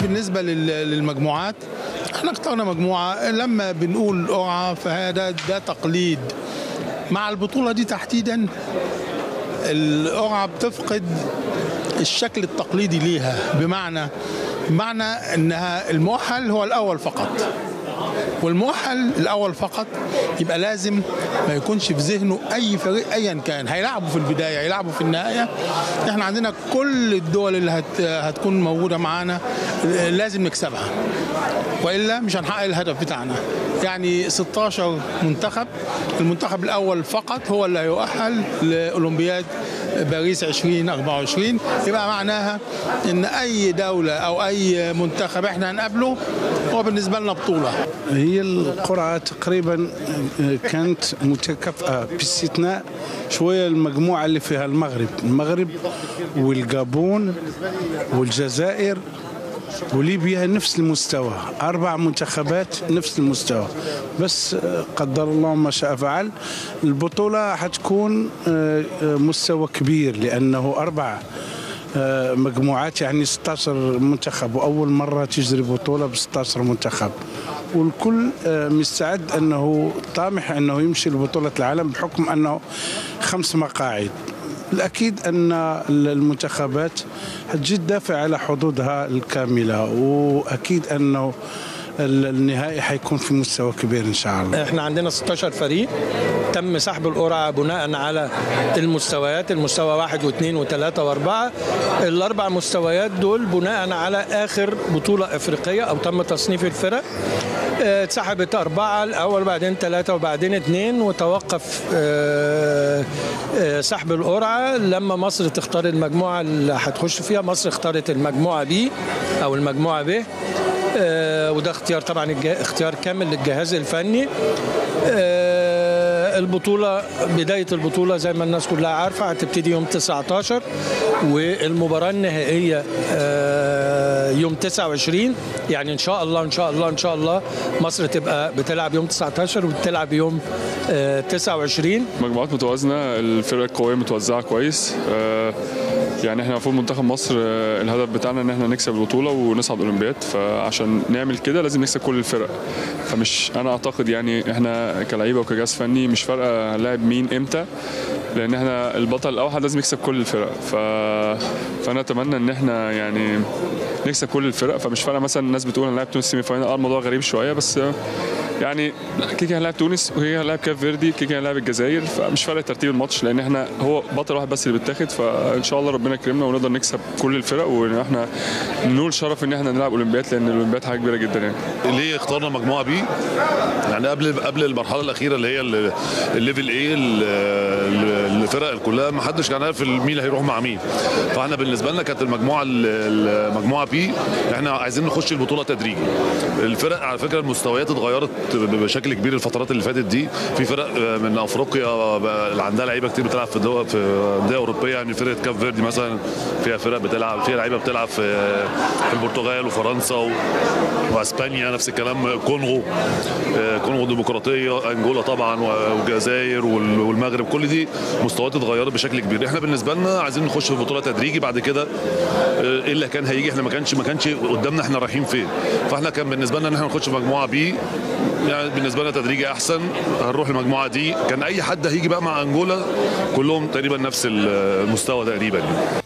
بالنسبه لل- للمجموعات احنا اخترنا مجموعه لما بنقول قرعه فهذا ده تقليد مع البطوله دي تحديدا القرعه بتفقد الشكل التقليدي ليها بمعنى بمعنى انها المؤهل هو الاول فقط والمؤهل الاول فقط يبقى لازم ما يكونش في ذهنه اي فريق ايا كان هيلعبوا في البدايه هيلعبوا في النهايه احنا عندنا كل الدول اللي هت هتكون موجوده معانا لازم نكسبها والا مش هنحقق الهدف بتاعنا يعني 16 منتخب المنتخب الاول فقط هو اللي هيؤهل لاولمبياد باريس 2024 يبقى معناها ان اي دوله او اي منتخب احنا هنقابله هو بالنسبه لنا بطوله هي القرعة تقريبا كانت متكافئة باستثناء شوية المجموعة اللي فيها المغرب المغرب والجابون والجزائر وليبيا نفس المستوى أربع منتخبات نفس المستوى بس قدر الله ما شاء فعل البطولة حتكون مستوى كبير لأنه أربع مجموعات يعني 16 منتخب وأول مرة تجري بطولة ب 16 منتخب والكل مستعد أنه طامح أنه يمشي لبطولة العالم بحكم أنه خمس مقاعد الأكيد أن المنتخبات حتجي تدافع على حظوظها الكاملة وأكيد أنه النهائي حيكون في مستوى كبير ان شاء الله احنا عندنا 16 فريق تم سحب القرعه بناء على المستويات المستوى واحد واثنين وثلاثه واربعه الاربع مستويات دول بناء على اخر بطوله افريقيه او تم تصنيف الفرق اه، اتسحبت أربعة الأول بعدين ثلاثة وبعدين اثنين وتوقف اه، اه، سحب القرعة لما مصر تختار المجموعة اللي هتخش فيها مصر اختارت المجموعة بي أو المجموعة ب آه، وده اختيار طبعا الج- اختيار كامل للجهاز الفني آه، البطولة بداية البطولة زي ما الناس كلها عارفة هتبتدي يوم 19 والمباراة النهائية آه، يوم 29 يعني إن شاء الله إن شاء الله إن شاء الله مصر تبقى بتلعب يوم 19 وبتلعب يوم آه، 29 مجموعات متوازنة الفرق القوية متوزعة كويس آه، يعني احنا المفروض منتخب مصر آه، الهدف بتاعنا ان احنا نكسب البطولة ونصعد اولمبياد فعشان نعمل كده لازم نكسب كل الفرق فمش انا اعتقد يعني احنا كلعيبة وكجهاز فني مش فارقة هنلاعب مين امتى لان احنا البطل الاوحد لازم يكسب كل الفرق ف... فانا اتمنى ان احنا يعني نكسب كل الفرق فمش فارقه مثلا الناس بتقول هنلاعب تونس سيمي فاينل اه الموضوع غريب شويه بس آه، يعني كده كده هنلاعب تونس وكده كده هنلاعب كاب فيردي كده كده هنلاعب الجزائر فمش فارق ترتيب الماتش لان احنا هو بطل واحد بس اللي بيتاخد فان شاء الله ربنا يكرمنا ونقدر نكسب كل الفرق وان احنا ننول شرف ان احنا نلعب اولمبياد لان الاولمبياد حاجه كبيره جدا يعني ليه اخترنا مجموعه بي يعني قبل قبل المرحله الاخيره اللي هي ال- الليفل ايه ال- ال- الفرق كلها ما حدش كان عارف مين اللي هيروح مع مين فاحنا بالنسبه لنا كانت المجموعه ال- المجموعه بي احنا عايزين نخش البطوله تدريجي الفرق على فكره المستويات اتغيرت بشكل كبير الفترات اللي فاتت دي في فرق من افريقيا بقى اللي عندها لعيبه كتير بتلعب في دول في انديه اوروبيه يعني فرقه كاب فيردي مثلا فيها فرق بتلعب فيها لعيبه بتلعب في في البرتغال وفرنسا و... واسبانيا نفس الكلام كونغو آه، كونغو الديمقراطيه انجولا طبعا والجزائر وال- والمغرب كل دي مستويات اتغيرت بشكل كبير احنا بالنسبه لنا عايزين نخش في البطوله تدريجي بعد كده آه، ايه اللي كان هيجي احنا ما كانش ما كانش قدامنا احنا رايحين فين فاحنا كان بالنسبه لنا ان احنا نخش في مجموعه بي يعني بالنسبه لنا تدريجي احسن هنروح المجموعه دي كان اي حد هيجي بقى مع انجولا كلهم تقريبا نفس المستوى تقريبا يعني